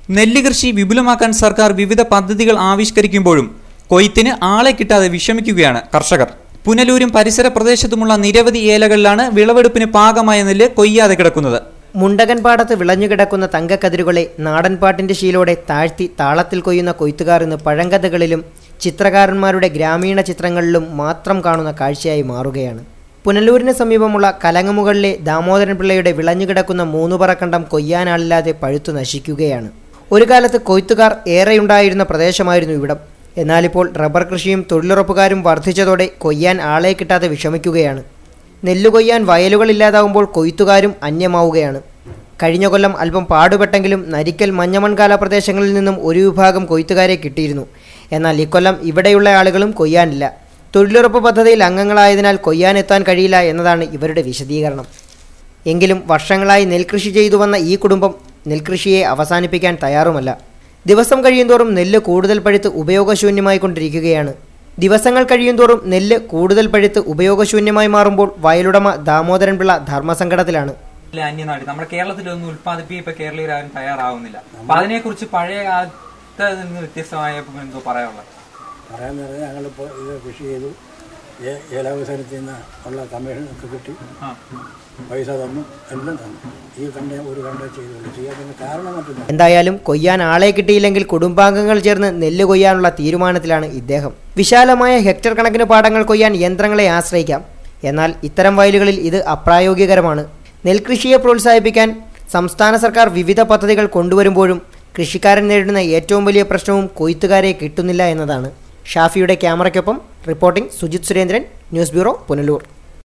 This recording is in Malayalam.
നെല്ല് കൃഷി വിപുലമാക്കാൻ സർക്കാർ വിവിധ പദ്ധതികൾ ആവിഷ്കരിക്കുമ്പോഴും കൊയ്ത്തിന് ആളെ കിട്ടാതെ വിഷമിക്കുകയാണ് കർഷകർ പുനലൂരും പരിസര പ്രദേശത്തുമുള്ള നിരവധി ഏലകളിലാണ് വിളവെടുപ്പിന് പാകമായ നെല്ല് കൊയ്യാതെ കിടക്കുന്നത് മുണ്ടകൻ പാടത്ത് വിളഞ്ഞുകിടക്കുന്ന തങ്കക്കതിരുകളെ നാടൻപാട്ടിന്റെ ശീലോടെ താഴ്ത്തി താളത്തിൽ കൊയ്യുന്ന കൊയ്ത്തുകാർ ഇന്ന് പഴങ്കഥകളിലും ചിത്രകാരന്മാരുടെ ഗ്രാമീണ ചിത്രങ്ങളിലും മാത്രം കാണുന്ന കാഴ്ചയായി മാറുകയാണ് പുനലൂരിന് സമീപമുള്ള കലങ്ങമുകളിലെ ദാമോദരൻ പിള്ളയുടെ വിളഞ്ഞുകിടക്കുന്ന മൂന്നുപറക്കണ്ടം കൊയ്യാനാളില്ലാതെ പഴുത്തു നശിക്കുകയാണ് ഒരു കാലത്ത് കൊയ്ത്തുകാർ ഏറെയുണ്ടായിരുന്ന പ്രദേശമായിരുന്നു ഇവിടം എന്നാലിപ്പോൾ റബ്ബർ കൃഷിയും തൊഴിലുറപ്പുകാരും വർദ്ധിച്ചതോടെ കൊയ്യാൻ ആളെ കിട്ടാതെ വിഷമിക്കുകയാണ് നെല്ല് കൊയ്യാൻ വയലുകളില്ലാതാവുമ്പോൾ കൊയ്ത്തുകാരും അന്യമാവുകയാണ് കഴിഞ്ഞ കൊല്ലം അല്പം പാടുപെട്ടെങ്കിലും നരിക്കൽ മഞ്ഞമൺകാല പ്രദേശങ്ങളിൽ നിന്നും ഒരു വിഭാഗം കൊയ്ത്തുകാരെ കിട്ടിയിരുന്നു എന്നാൽ ഇക്കൊല്ലം ഇവിടെയുള്ള ആളുകളും കൊയ്യാനില്ല തൊഴിലുറപ്പ് പദ്ധതിയിൽ അംഗങ്ങളായതിനാൽ കൊയ്യാനെത്താൻ കഴിയില്ല എന്നതാണ് ഇവരുടെ വിശദീകരണം എങ്കിലും വർഷങ്ങളായി നെൽകൃഷി ചെയ്തു വന്ന ഈ കുടുംബം നെൽകൃഷിയെ അവസാനിപ്പിക്കാൻ തയ്യാറുമല്ല ദിവസം കഴിയുന്തോറും നെല്ല് കൂടുതൽ പഴുത്ത് ഉപയോഗശൂന്യമായി കൊണ്ടിരിക്കുകയാണ് ദിവസങ്ങൾ കഴിയുന്തോറും നെല്ല് കൂടുതൽ പഴുത്ത് ഉപയോഗശൂന്യമായി മാറുമ്പോൾ വയലുടമ ദാമോദരൻ പിള്ള ധർമ്മസങ്കടത്തിലാണ് അന്യനാട് നമ്മുടെ കേരളത്തിലൊന്നും ഉൽപ്പാദിപ്പിക്കാൻ ഇപ്പൊ കേരളീയരാരും തയ്യാറാവുന്നില്ല അപ്പൊ അതിനെക്കുറിച്ച് പഴയ കാലത്ത് നിന്ന് വ്യത്യസ്തമായ എന്തോ പറയാനുള്ളത് പറയാൻ പറഞ്ഞാൽ ഞങ്ങളിപ്പോൾ ഇത് കൃഷി ചെയ്തു ഏ- ഏലാവസാനത്തിൽ നിന്ന് ഉള്ള കമ്മീഷൻ ഒക്കെ കിട്ടി പൈസ തന്നു എല്ലാം തന്നു ഈ കണ്ട ഒരു കണ്ട ചെയ്തുള്ളൂ ചെയ്യാത്തതിന് കാരണം മറ്റൊന്നും എന്തായാലും കൊയ്യാൻ ആളെ കിട്ടിയില്ലെങ്കിൽ കുടുംബാംഗങ്ങൾ ചേർന്ന് നെല്ല് കൊയ്യാനുള്ള തീരുമാനത്തിലാണ് ഇദ്ദേഹം വിശാലമായ ഹെക്ടർ കണക്കിന് പാടങ്ങൾ കൊയ്യാൻ യന്ത്രങ്ങളെ ആശ്രയിക്കാം എന്നാൽ ഇത്തരം വയലുകളിൽ ഇത് അപ്രായോഗികരമാണ് നെൽകൃഷിയെ പ്രോത്സാഹിപ്പിക്കാൻ സംസ്ഥാന സർക്കാർ വിവിധ പദ്ധതികൾ കൊണ്ടുവരുമ്പോഴും കൃഷിക്കാരൻ നേരിടുന്ന ഏറ്റവും വലിയ പ്രശ്നവും കൊയ്ത്തുകാരെ കിട്ടുന്നില്ല എന്നതാണ് ഷാഫിയുടെ ക്യാമറയ്ക്കൊപ്പം reporting Sujith Surendran news bureau Punalur